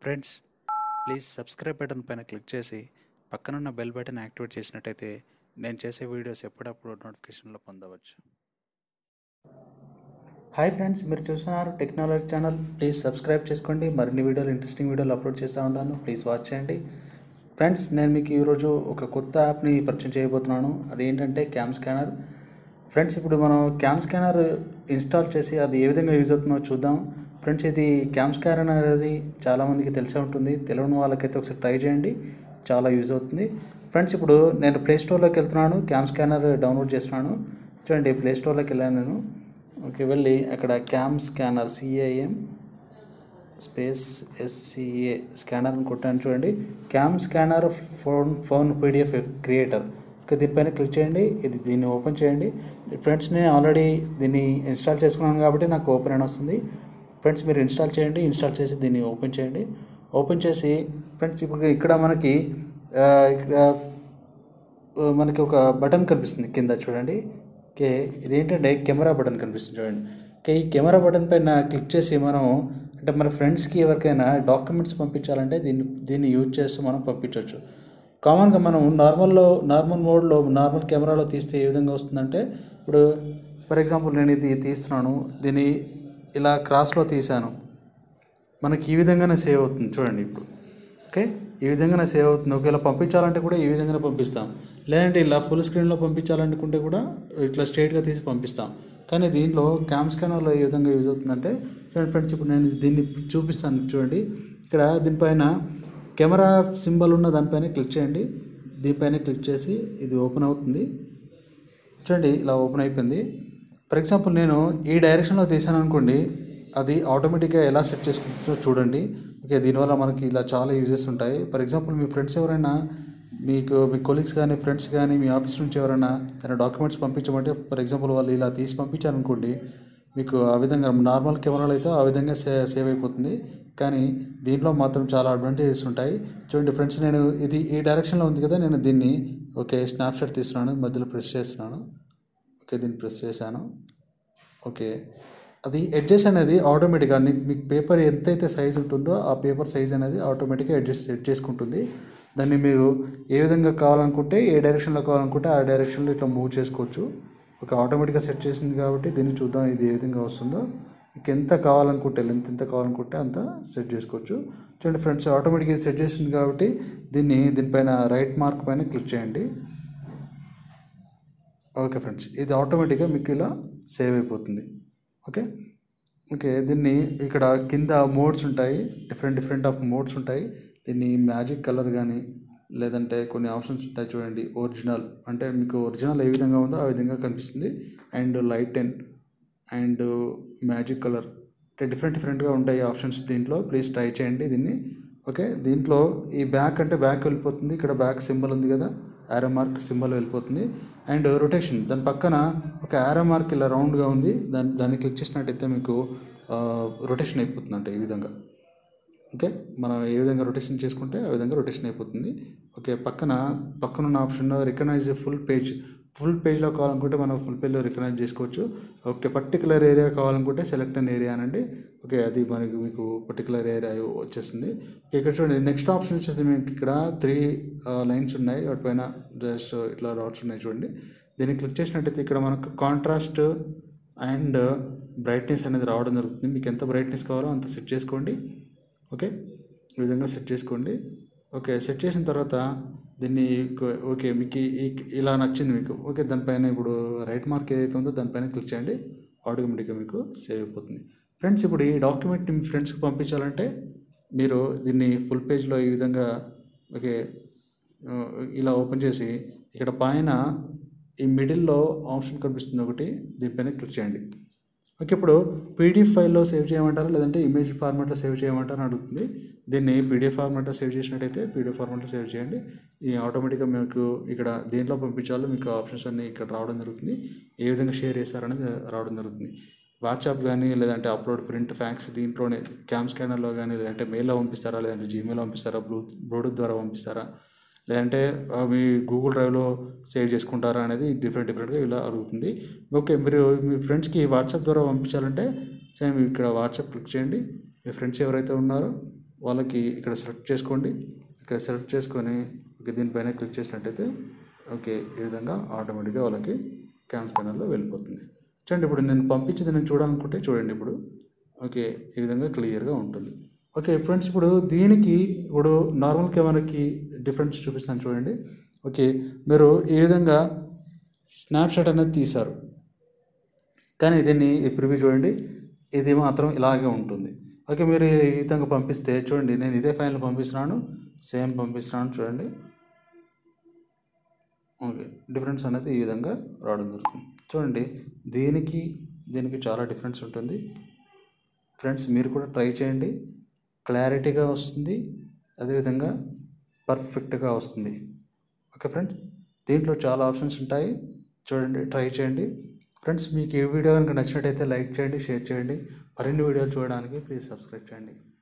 friends please subscribe button పైన click చేసి పక్కనున్న బెల్ బటన్ యాక్టివేట్ చేసినట్టయితే నేను చేసే వీడియోస్ ఎప్పుడప్పుడు నోటిఫికేషన్లో పొందవచ్చు హాయ్ ఫ్రెండ్స్ మీరు చూస్తున్నారు టెక్నాలజీ ఛానల్ ప్లీజ్ సబ్స్క్రైబ్ చేసుకోండి మరిన్ని వీడియోలు ఇంట్రెస్టింగ్ వీడియోలు అప్లోడ్ చేస్తూ ఉంటాను ప్లీజ్ వాచ్ చేయండి ఫ్రెండ్స్ నేను మీకు ఈరోజు ఒక కొత్త యాప్ని పరిచయం చేయబోతున్నాను అదేంటంటే క్యామ్ స్కానర్ ఫ్రెండ్స్ ఇప్పుడు మనం క్యామ్ స్కానర్ ఇన్స్టాల్ చేసి అది ఏ విధంగా యూజ్ అవుతుందో చూద్దాం ఫ్రెండ్స్ ఇది క్యామ్ స్కానర్ అనేది చాలామందికి తెలిసే ఉంటుంది తెలియని వాళ్ళకైతే ఒకసారి ట్రై చేయండి చాలా యూజ్ అవుతుంది ఫ్రెండ్స్ ఇప్పుడు నేను ప్లే స్టోర్లోకి వెళ్తున్నాను క్యామ్ స్కానర్ డౌన్లోడ్ చేస్తున్నాను చూడండి ప్లే స్టోర్లోకి వెళ్ళాను నేను ఓకే వెళ్ళి అక్కడ cam scanner C A M space S C A scanner అని కొట్టాను చూడండి cam scanner phone phone PDF creator okay దీనిపైన క్లిక్ చేయండి ఇది దీన్ని ఓపెన్ చేయండి ఫ్రెండ్స్ నేను ఆల్రెడీ దీన్ని ఇన్స్టాల్ చేసుకున్నాను కాబట్టి నాకు ఓపెన్ అని వస్తుంది ఫ్రెండ్స్ మీరు ఇన్స్టాల్ చేయండి ఇన్స్టాల్ చేసి దీన్ని ఓపెన్ చేయండి ఓపెన్ చేసి ఫ్రెండ్స్ ఇప్పుడు ఇక్కడ మనకి ఆ, ఇక్కడ ఆ, మనకి ఒక బటన్ కనిపిస్తుంది కింద చూడండి ఓకే ఇదేంటంటే కెమెరా బటన్ కనిపిస్తుంది చూడండి ఓకే ఈ కెమెరా బటన్ పైన క్లిక్ చేసి మనం అంటే మన ఫ్రెండ్స్కి ఎవరికైనా డాక్యుమెంట్స్ పంపించాలంటే దీన్ని దీన్ని యూజ్ చేస్తూ మనం పంపించవచ్చు కామన్గా మనం నార్మల్లో నార్మల్ మోడ్లో నార్మల్ కెమెరాలో తీస్తే ఏ విధంగా వస్తుందంటే ఇప్పుడు ఫర్ ఎగ్జాంపుల్ నేను ఇది తీస్తున్నాను దీన్ని ఇలా క్రాస్లో తీసాను మనకి ఈ విధంగానే సేవ్ అవుతుంది చూడండి ఇప్పుడు ఓకే ఈ విధంగానే సేవ్ అవుతుంది ఒకవేళ పంపించాలంటే కూడా ఈ విధంగానే పంపిస్తాం లేదంటే ఇలా ఫుల్ స్క్రీన్లో పంపించాలనుకుంటే కూడా ఇట్లా స్ట్రైట్గా తీసి పంపిస్తాం కానీ దీనిలో క్యామ్ స్కానర్లో ఏ విధంగా యూజ్ అవుతుందంటే చూడండి ఫ్రెండ్స్ ఇప్పుడు నేను దీన్ని చూపిస్తాను చూడండి ఇక్కడ దీనిపైన కెమెరా సింబల్ ఉన్న దానిపైన క్లిక్ చేయండి దీనిపైన క్లిక్ చేసి ఇది ఓపెన్ అవుతుంది చూడండి ఇలా ఓపెన్ అయిపోయింది ఫర్ ఎగ్జాంపుల్ నేను ఈ డైరెక్షన్లో తీసాను అనుకోండి అది ఆటోమేటిక్గా ఎలా సెట్ చేసుకుంటుందో చూడండి ఓకే దీనివల్ల మనకి ఇలా చాలా యూజెస్ ఉంటాయి ఫర్ ఎగ్జాంపుల్ మీ ఫ్రెండ్స్ ఎవరైనా మీకు మీ కొలీగ్స్ కానీ ఫ్రెండ్స్ కానీ మీ ఆఫీస్ నుంచి ఎవరైనా తన డాక్యుమెంట్స్ పంపించమంటే ఫర్ ఎగ్జాంపుల్ వాళ్ళు ఇలా తీసి పంపించారనుకోండి మీకు ఆ విధంగా నార్మల్ కెమెరాలో అయితే ఆ విధంగా సే సేవ్ అయిపోతుంది కానీ దీంట్లో మాత్రం చాలా అడ్వాంటేజెస్ ఉంటాయి చూడండి ఫ్రెండ్స్ నేను ఇది ఈ డైరెక్షన్లో ఉంది కదా నేను దీన్ని ఓకే స్నాప్షాట్ తీస్తున్నాను మధ్యలో ప్రెస్ చేస్తున్నాను ఓకే దీన్ని ప్రెస్ చేశాను ఓకే అది ఎడ్జెస్ అనేది ఆటోమేటిక్గా నీ- మీకు పేపర్ ఎంతైతే సైజ్ ఉంటుందో ఆ పేపర్ సైజ్ అనేది ఆటోమేటిక్గా అడ్జస్ట్ సెట్ చేసుకుంటుంది దాన్ని మీరు ఏ విధంగా కావాలనుకుంటే ఏ డైరెక్షన్లో కావాలనుకుంటే ఆ డైరెక్షన్లో ఇట్లా మూవ్ చేసుకోవచ్చు ఒక ఆటోమేటిక్గా సెట్ చేసింది కాబట్టి దీన్ని చూద్దాం ఇది ఏ విధంగా వస్తుందో మీకు ఎంత కావాలనుకుంటే లెంత్ ఎంత కావాలనుకుంటే అంత సెట్ చేసుకోవచ్చు చూడండి ఫ్రెండ్స్ ఆటోమేటిక్గా ఇది సెట్ చేసింది కాబట్టి దీన్ని దీనిపైన రైట్ మార్క్ పైన క్లిక్ చేయండి ఓకే ఫ్రెండ్స్ ఇది ఆటోమేటిక్గా మీకు ఇలా సేవ్ అయిపోతుంది ఓకే ఓకే దీన్ని ఇక్కడ కింద మోడ్స్ ఉంటాయి డిఫరెంట్ డిఫరెంట్ ఆఫ్ మోడ్స్ ఉంటాయి దీన్ని మ్యాజిక్ కలర్ కానీ లేదంటే కొన్ని ఆప్షన్స్ ఉంటాయి చూడండి ఒరిజినల్ అంటే మీకు ఒరిజినల్ ఏ విధంగా ఉందో ఆ విధంగా కనిపిస్తుంది and light and and magic colour అంటే డిఫరెంట్ డిఫరెంట్గా ఉంటాయి ఆప్షన్స్ దీంట్లో ప్లీజ్ ట్రై చేయండి దీన్ని ఓకే దీంట్లో ఈ బ్యాక్ అంటే బ్యాక్ వెళ్ళిపోతుంది ఇక్కడ బ్యాక్ సింబల్ ఉంది కదా యారో మార్క్ సింబల్ వెళ్ళిపోతుంది అండ్ రొటేషన్ దాని పక్కన ఒక యారో మార్క్ ఇలా రౌండ్గా ఉంది దాన్ని దాన్ని క్లిక్ చేసినట్టయితే మీకు రొటేషన్ అయిపోతుంది అంటే ఈ విధంగా ఓకే మనం ఏ విధంగా రొటేషన్ చేసుకుంటే ఆ విధంగా రొటేషన్ అయిపోతుంది ఓకే పక్కన పక్కన ఉన్న option recognise full page full పేజ్లో కావాలనుకుంటే మనం ఫుల్ పేజ్లో రికగ్నైజ్ చేసుకోవచ్చు ఓకే పర్టికులర్ ఏరియా కావాలనుకుంటే సెలెక్ట్ అన్ ఏరియా అనండి ఓకే అది మనకి మీకు పర్టికులర్ ఏరియా వచ్చేస్తుంది ఓకే, ఇక్కడ చూడండి నెక్స్ట్ ఆప్షన్ వచ్చేసి మీకు ఇక్కడ త్రీ లైన్స్ ఉన్నాయి వాటిపైన జస్ట్ ఇట్లా డాట్స్ ఉన్నాయి చూడండి దీన్ని క్లిక్ చేసినట్టయితే ఇక్కడ మనకు కాంట్రాస్ట్ అండ్ బ్రైట్నెస్ అనేది రావడం జరుగుతుంది మీకు ఎంత బ్రైట్నెస్ కావాలో అంత సెట్ చేసుకోండి ఓకే ఈ విధంగా సెట్ చేసుకోండి ఓకే సెట్ చేసిన తర్వాత దీన్ని కొ- ఓకే మీకు ఈ- ఇలా నచ్చింది మీకు ఓకే దానిపైన ఇప్పుడు రైట్ మార్క్ ఏదైతే ఉందో దానిపైన క్లిక్ చేయండి ఆటోమేటిక్గా మీకు సేవ్ అయిపోతుంది ఫ్రెండ్స్ ఇప్పుడు ఈ డాక్యుమెంట్ని మీ ఫ్రెండ్స్కి పంపించాలంటే మీరు దీన్ని ఫుల్ పేజ్లో ఈ విధంగా ఓకే ఆ, ఇలా ఓపెన్ చేసి ఇక్కడ పైన ఈ మిడిల్లో ఆప్షన్ కనిపిస్తుంది ఒకటి దీనిపైన క్లిక్ చేయండి ఓకే ఇప్పుడు పీడిఎఫ్ ఫైల్లో సేవ్ చేయమంటారా లేదంటే ఇమేజ్ ఫార్మాట్లో సేవ్ చేయమంటారా అని అడుగుతుంది దీన్ని పీడిఎఫ్ ఫార్మాట్లో సేవ్ చేసినట్టయితే పీడిఎఫ్ ఫార్మాట్లో సేవ్ చేయండి ఈ ఆటోమేటిక్గా మీకు ఇక్కడ దేంట్లో పంపించాలో మీకు ఆప్షన్స్ అన్నీ ఇక్కడ రావడం జరుగుతుంది ఏ విధంగా షేర్ చేస్తారనేది రావడం జరుగుతుంది వాట్సాప్ కానీ లేదంటే అప్లోడ్ ప్రింట్ ఫ్యాక్స్ దీంట్లోనే క్యామ్ స్కానర్లో కానీ లేదంటే మెయిల్లో పంపిస్తారా లేదంటే జీమెయిల్లో పంపిస్తారా బ్లూ బ్లూటూత్ ద్వారా పంపిస్తారా లేదంటే ఆ, మీ గూగుల్ డ్రైవ్లో సేవ్ చేసుకుంటారా అనేది డిఫరెంట్ డిఫరెంట్గా ఇలా అడుగుతుంది ఓకే మీరు మీ ఫ్రెండ్స్కి వాట్సాప్ ద్వారా పంపించాలంటే సేమ్ ఇక్కడ వాట్సాప్ క్లిక్ చేయండి మీ ఫ్రెండ్స్ ఎవరైతే ఉన్నారో వాళ్ళకి ఇక్కడ సెలెక్ట్ చేసుకోండి ఇక్కడ సెలెక్ట్ చేసుకొని ఓకే దీనిపైన క్లిక్ చేసినట్టయితే ఓకే ఈ విధంగా ఆటోమేటిక్గా వాళ్ళకి క్యామ్ స్కానర్లో వెళ్ళిపోతుంది చూడండి ఇప్పుడు నేను పంపించింది నేను చూడాలనుకుంటే చూడండి ఇప్పుడు ఓకే ఈ విధంగా క్లియర్గా ఉంటుంది ఓకే ఫ్రెండ్స్ ఇప్పుడు దీనికి ఇప్పుడు నార్మల్ కెమెరాకి డిఫరెన్స్ చూపిస్తాను చూడండి ఓకే మీరు ఈ విధంగా స్నాప్షాట్ అనేది తీశారు కానీ దీన్ని ఈ ప్రివ్యూ చూడండి ఇది మాత్రం ఇలాగే ఉంటుంది ఓకే మీరు ఈ విధంగా పంపిస్తే చూడండి నేను ఇదే ఫైల్ పంపిస్తున్నాను సేమ్ పంపిస్తున్నాను చూడండి ఓకే డిఫరెన్స్ అనేది ఈ విధంగా రావడం జరుగుతుంది చూడండి దీనికి దీనికి చాలా డిఫరెన్స్ ఉంటుంది ఫ్రెండ్స్ మీరు కూడా ట్రై చేయండి క్లారిటీగా వస్తుంది అదేవిధంగా పర్ఫెక్ట్గా వస్తుంది ఓకే ఫ్రెండ్స్ దీంట్లో చాలా ఆప్షన్స్ ఉంటాయి చూడండి ట్రై చేయండి ఫ్రెండ్స్ మీకు ఈ వీడియో కనుక నచ్చినట్టయితే లైక్ చేయండి షేర్ చేయండి మరిన్ని వీడియోలు చూడడానికి ప్లీజ్ సబ్స్క్రైబ్ చేయండి